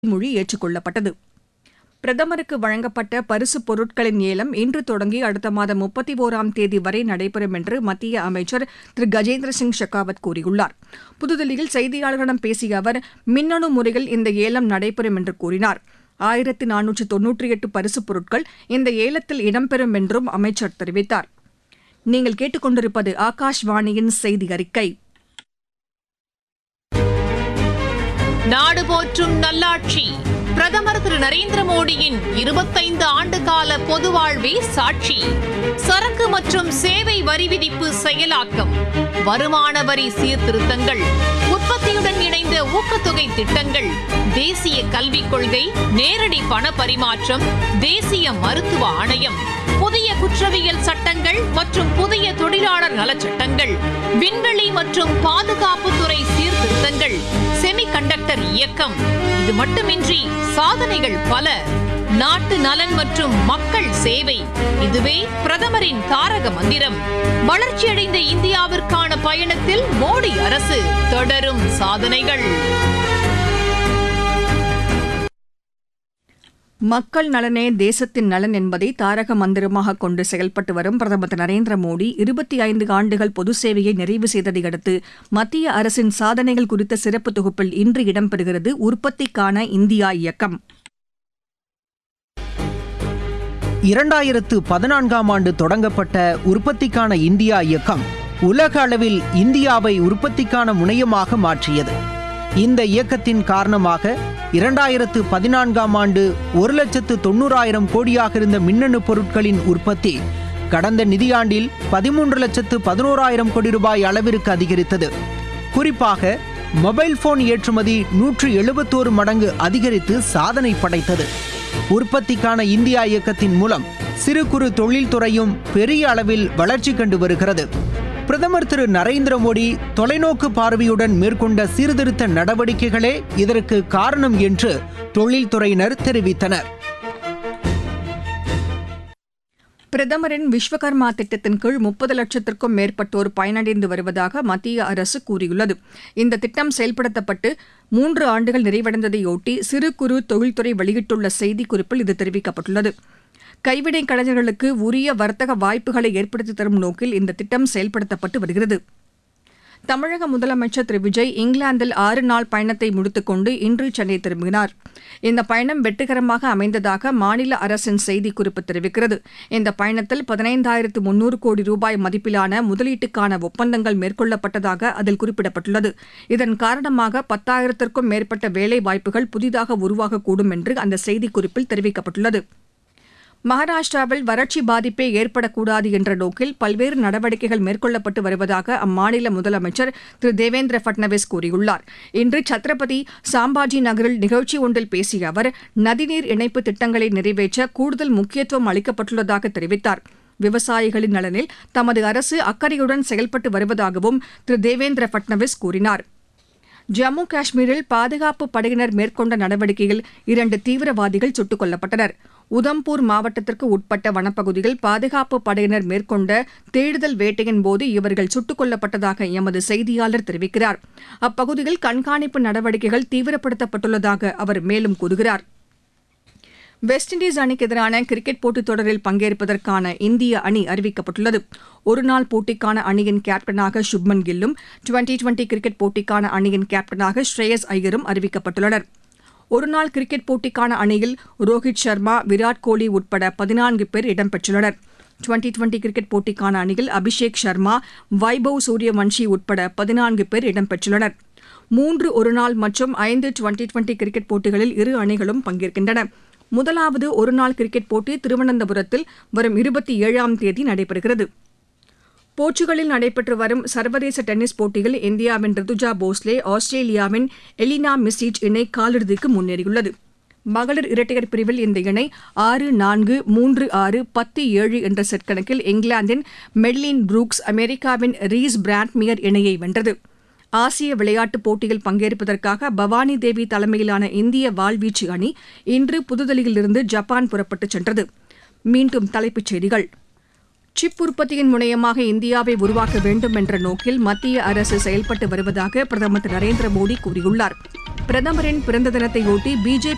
மொழி ஏற்றுக்கொள்ளப்பட்டது பிரதமருக்கு வழங்கப்பட்ட பரிசுப் பொருட்களின் ஏலம் இன்று தொடங்கி அடுத்த மாதம் முப்பத்தி ஒராம் தேதி வரை நடைபெறும் என்று மத்திய அமைச்சர் திரு கஜேந்திர சிங் ஷெகாவத் கூறியுள்ளார் புதுதில்லியில் செய்தியாளர்களிடம் பேசிய அவர் மின்னணு முறையில் இந்த ஏலம் நடைபெறும் என்று கூறினார் ஆயிரத்து நானூற்று தொன்னூற்றி எட்டு பரிசுப் பொருட்கள் இந்த ஏலத்தில் இடம்பெறும் என்றும் அமைச்சர் தெரிவித்தார் நீங்கள் கேட்டுக்கொண்டிருப்பது ஆகாஷ்வாணியின் செய்தி அறிக்கை நாடு போற்றும் நல்லாட்சி பிரதமர் திரு நரேந்திர மோடியின் இருபத்தைந்து ஆண்டு கால பொது வாழ்வே சாட்சி சரக்கு மற்றும் சேவை வரி விதிப்பு செயலாக்கம் வருமான வரி சீர்திருத்தங்கள் உற்பத்தியுடன் இணைந்த ஊக்கத்தொகை திட்டங்கள் தேசிய கல்விக் கொள்கை நேரடி பண பரிமாற்றம் தேசிய மருத்துவ ஆணையம் புதிய குற்றவியல் சட்டங்கள் மற்றும் புதிய தொழிலாளர் நலச்சட்டங்கள் விண்வெளி மற்றும் பாதுகாப்புத்துறை சீர்திருத்தங்கள் செமிகண்டக்டர் இயக்கம் இது மட்டுமின்றி சாதனைகள் பல நாட்டு நலன் மற்றும் மக்கள் சேவை இதுவே பிரதமரின் தாரக மந்திரம் வளர்ச்சியடைந்த இந்தியாவிற்கான பயணத்தில் மோடி அரசு தொடரும் சாதனைகள் மக்கள் நலனே தேசத்தின் நலன் என்பதை தாரக மந்திரமாக கொண்டு செயல்பட்டு வரும் பிரதமர் திரு நரேந்திர மோடி இருபத்தி ஐந்து ஆண்டுகள் பொது சேவையை நிறைவு செய்ததை அடுத்து மத்திய அரசின் சாதனைகள் குறித்த சிறப்பு தொகுப்பில் இன்று இடம்பெறுகிறது உற்பத்திக்கான இந்தியா இயக்கம் இரண்டாயிரத்து பதினான்காம் ஆண்டு தொடங்கப்பட்ட உற்பத்திக்கான இந்தியா இயக்கம் உலக அளவில் இந்தியாவை உற்பத்திக்கான முனையமாக மாற்றியது இந்த இயக்கத்தின் காரணமாக இரண்டாயிரத்து பதினான்காம் ஆண்டு ஒரு லட்சத்து தொண்ணூறாயிரம் கோடியாக இருந்த மின்னணு பொருட்களின் உற்பத்தி கடந்த நிதியாண்டில் பதிமூன்று லட்சத்து பதினோராயிரம் கோடி ரூபாய் அளவிற்கு அதிகரித்தது குறிப்பாக மொபைல் போன் ஏற்றுமதி நூற்று எழுபத்தோரு மடங்கு அதிகரித்து சாதனை படைத்தது உற்பத்திக்கான இந்தியா இயக்கத்தின் மூலம் சிறு குறு தொழில்துறையும் பெரிய அளவில் வளர்ச்சி கண்டு வருகிறது பிரதமர் திரு நரேந்திர மோடி தொலைநோக்கு பார்வையுடன் மேற்கொண்ட சீர்திருத்த நடவடிக்கைகளே இதற்கு காரணம் என்று தொழில்துறையினர் தெரிவித்தனர் பிரதமரின் விஸ்வகர்மா திட்டத்தின் கீழ் முப்பது லட்சத்திற்கும் மேற்பட்டோர் பயனடைந்து வருவதாக மத்திய அரசு கூறியுள்ளது இந்த திட்டம் செயல்படுத்தப்பட்டு மூன்று ஆண்டுகள் நிறைவடைந்ததையொட்டி சிறு குறு தொழில்துறை வெளியிட்டுள்ள செய்திக்குறிப்பில் இது தெரிவிக்கப்பட்டுள்ளது கைவினை கலைஞர்களுக்கு உரிய வர்த்தக வாய்ப்புகளை ஏற்படுத்தி தரும் நோக்கில் இந்த திட்டம் செயல்படுத்தப்பட்டு வருகிறது தமிழக முதலமைச்சர் திரு விஜய் இங்கிலாந்தில் ஆறு நாள் பயணத்தை முடித்துக்கொண்டு இன்று சென்னை திரும்பினார் இந்த பயணம் வெற்றிகரமாக அமைந்ததாக மாநில அரசின் செய்திக்குறிப்பு தெரிவிக்கிறது இந்த பயணத்தில் பதினைந்தாயிரத்து முன்னூறு கோடி ரூபாய் மதிப்பிலான முதலீட்டுக்கான ஒப்பந்தங்கள் மேற்கொள்ளப்பட்டதாக அதில் குறிப்பிடப்பட்டுள்ளது இதன் காரணமாக பத்தாயிரத்திற்கும் மேற்பட்ட வேலை வாய்ப்புகள் புதிதாக உருவாகக்கூடும் என்று அந்த செய்திக்குறிப்பில் தெரிவிக்கப்பட்டுள்ளது மகாராஷ்டிராவில் வறட்சி பாதிப்பே ஏற்படக்கூடாது என்ற நோக்கில் பல்வேறு நடவடிக்கைகள் மேற்கொள்ளப்பட்டு வருவதாக அம்மாநில முதலமைச்சர் திரு தேவேந்திர பட்னவிஸ் கூறியுள்ளார் இன்று சத்ரபதி சாம்பாஜி நகரில் நிகழ்ச்சி ஒன்றில் பேசிய அவர் நதிநீர் இணைப்பு திட்டங்களை நிறைவேற்ற கூடுதல் முக்கியத்துவம் அளிக்கப்பட்டுள்ளதாக தெரிவித்தார் விவசாயிகளின் நலனில் தமது அரசு அக்கறையுடன் செயல்பட்டு வருவதாகவும் திரு தேவேந்திர பட்னவிஸ் கூறினார் ஜம்மு காஷ்மீரில் பாதுகாப்பு படையினர் மேற்கொண்ட நடவடிக்கையில் இரண்டு தீவிரவாதிகள் சுட்டுக் கொல்லப்பட்டனர் உதம்பூர் மாவட்டத்திற்கு உட்பட்ட வனப்பகுதியில் பாதுகாப்பு படையினர் மேற்கொண்ட தேடுதல் வேட்டையின் போது இவர்கள் சுட்டுக் கொல்லப்பட்டதாக எமது செய்தியாளர் தெரிவிக்கிறார் அப்பகுதியில் கண்காணிப்பு நடவடிக்கைகள் தீவிரப்படுத்தப்பட்டுள்ளதாக அவர் மேலும் கூறுகிறார் வெஸ்ட் இண்டீஸ் அணிக்கு எதிரான கிரிக்கெட் போட்டித் தொடரில் பங்கேற்பதற்கான இந்திய அணி அறிவிக்கப்பட்டுள்ளது ஒருநாள் போட்டிக்கான அணியின் கேப்டனாக சுப்மன் கில்லும் டுவெண்டி டுவெண்டி கிரிக்கெட் போட்டிக்கான அணியின் கேப்டனாக ஸ்ரேயஸ் ஐயரும் அறிவிக்கப்பட்டுள்ளனர் ஒருநாள் கிரிக்கெட் போட்டிக்கான அணியில் ரோஹித் சர்மா விராட் கோலி உட்பட பதினான்கு பேர் இடம்பெற்றுள்ளனர் டுவெண்டி டுவெண்டி கிரிக்கெட் போட்டிக்கான அணியில் அபிஷேக் சர்மா வைபவ் சூரியவன்ஷி உட்பட பதினான்கு பேர் இடம்பெற்றுள்ளனர் மூன்று ஒருநாள் மற்றும் ஐந்து டுவெண்டி டுவெண்டி கிரிக்கெட் போட்டிகளில் இரு அணிகளும் பங்கேற்கின்றன முதலாவது ஒருநாள் கிரிக்கெட் போட்டி திருவனந்தபுரத்தில் வரும் இருபத்தி ஏழாம் தேதி நடைபெறுகிறது போர்ச்சுகலில் நடைபெற்று வரும் சர்வதேச டென்னிஸ் போட்டியில் இந்தியாவின் ரிதுஜா போஸ்லே ஆஸ்திரேலியாவின் எலினா மிசிச் இணை காலிறுதிக்கு முன்னேறியுள்ளது மகளிர் இரட்டையர் பிரிவில் இந்த இணை ஆறு நான்கு மூன்று ஆறு பத்து ஏழு என்ற செட் கணக்கில் இங்கிலாந்தின் மெட்லின் புரூக்ஸ் அமெரிக்காவின் ரீஸ் பிராண்ட்மியர் இணையை வென்றது ஆசிய விளையாட்டுப் போட்டியில் பங்கேற்பதற்காக பவானி தேவி தலைமையிலான இந்திய வாள்வீச்சு அணி இன்று புதுதில்லியிலிருந்து ஜப்பான் புறப்பட்டுச் சென்றது மீண்டும் தலைப்புச் செய்திகள் சிப் உற்பத்தியின் முனையமாக இந்தியாவை உருவாக்க வேண்டும் என்ற நோக்கில் மத்திய அரசு செயல்பட்டு வருவதாக பிரதமர் திரு நரேந்திர மோடி கூறியுள்ளார் பிரதமரின் பிறந்த தினத்தையொட்டி பிஜேபி